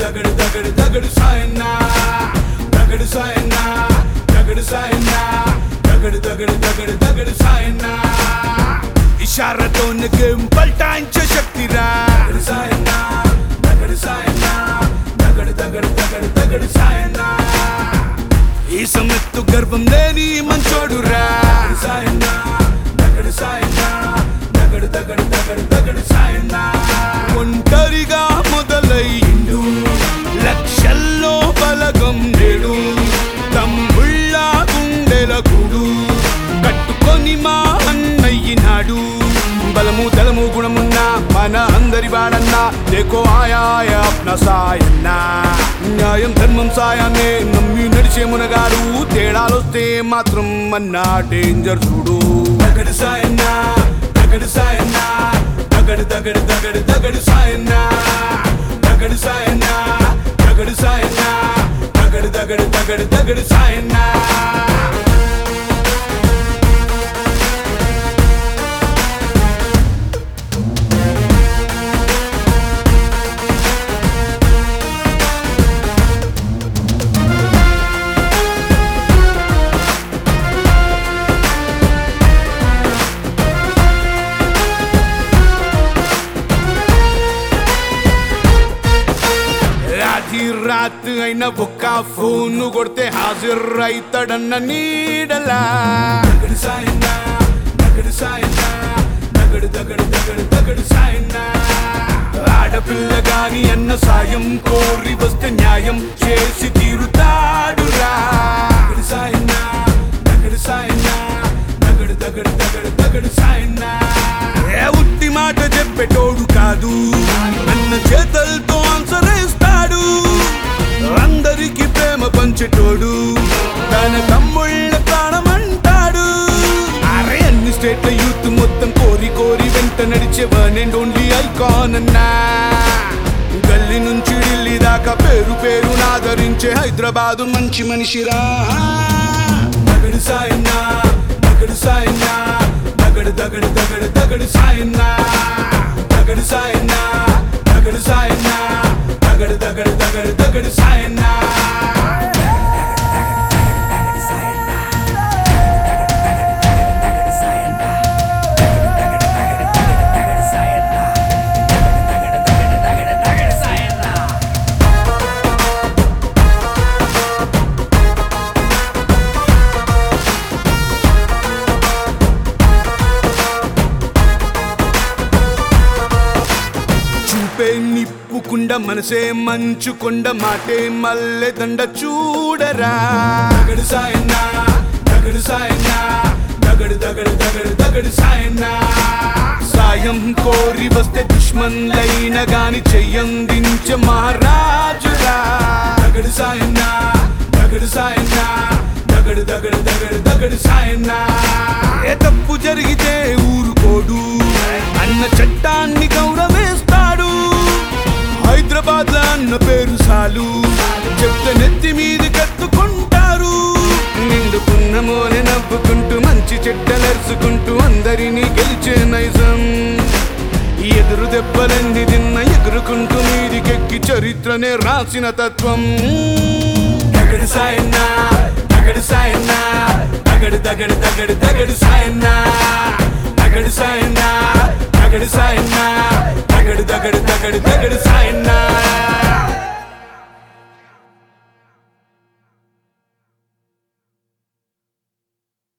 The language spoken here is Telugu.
దగడు దగడు దగడు సాయన్నా దగడు సాయన్నా దగడు సాయన్నా దగడు దగడు దగడు దగడు సాయన్నా ఇషారతో గేమ్ పల్టాయించే శక్తిరా దగడు సాయన్నా దగడు సాయన్నా దగడు దగడు దగడు దగడు సాయన్నా ఈ సమెత్తు గర్వం లేని మంచోడురా దగడు సాయన్నా దగడు సాయన్నా దగడు దగడు దగడు దగడు సాయన్నా ఒంటరిగా మొదలైండు లక్షల్లో బలగం నేడు తమ్ముళ్ళ గుండెల గూడు కట్టుకొని మా అన్నయ్యినాడు బలము దళము గుణమున్న మన అందరి వాడన్నా దేకో ఆయాయ అప్న సాయన్నా న్యాయం ధర్మం సాయాన్ని నమ్మి నడిచే మునగాడు తేడాలొస్తే మాత్రం అన్నా డేంజర్ చూడు దగడు సాయన్నా దగడు సాయన్నా దగడు దగడు దగడు దగడు సాయన్నా దగడు సాయన్నా దగడు సాయన్నా దగడు దగడు దగడు దగడు సాయన్నా రాత్రి రాత్రి అయిన ఒక్క ఫోన్ కొడితే హాజరు అవుతాడన్న నీడలా దగడు సాయన్నా దగడు సాయన్నా దగడు దగడు దగడు దగడు సాయన్నా ఆడపిల్ల గాని అన్న సాయం కోరి వస్తే న్యాయం చేసి తీరుతాడురా దగడు సాయన్నా దగడు సాయన్నా దగడు దగడు దగడు దగడు సాయన్నా ఏ ఉట్టి మాట చెప్పేటోడు కాదు అన్న చేతలతో ఆన్సర్ ఇస్తాడు అందరికి ప్రేమ పంచేటోడు తన తమ్ముళ్ళ ప్రాణమంటాడు అరే అన్ని స్టేట్ల యూత్ మొత్తం కోరి కోరి వెంట నడిచే వన్ అండ్ ఓన్లీ ఐకాన్ అన్నా గల్లీ నుంచి ఢిల్లీ దాకా పేరు పేరు నాదరించే హైదరాబాదు మంచి మనిషిరా దగడు సాయన్నా దగడు సాయన్నా దగడు దగడు దగడు దగడు సాయన్నా దగడు సాయన్నా దగడు సాయన్నా దగడు దగడు దగడు దగడు సాయన్నా చూపే నిప్పుకుండ మనసే మంచుకొండ మాటే మల్లె దండ చూడరా దగడు సాయన్నా దగడు సాయన్నా దగడు దగడు దగడు దగడు సాయన్నా సాయం కోరి వస్తే దుష్మన్లైన గాని చెయ్యందించే మహారాజురా దగడు సాయన్నా దగడు సాయన్నా దగడు దగడు దగడు దగడు సాయన్నా ఏ తప్పు జరిగితే ఊరుకోడు అన్న చట్టాన్ని గౌరవిస్తాడు హైదరాబాద్ అన్న పేరు సాలు చెప్తే నెత్తి మీది కత్తుకుంటారు నిండుకున్న మోనె నవ్వుకుంటూ మంచి చెడ్డలరుచుకుంటూ అందరినీ గెలిచే నైజం ఎదురు దెబ్బలెంది తిన్న ఎగురుకుంటూ మీదికెక్కి చరిత్రనే రాసిన తత్వం దగడు సాయన్నా దగడు సాయన్నా దగడు దగడు దగడు దగడు సాయన్నా దగడు సాయన్నా దగడు సాయన్నా దగడు దగడు దగడు దగడు సాయన్నా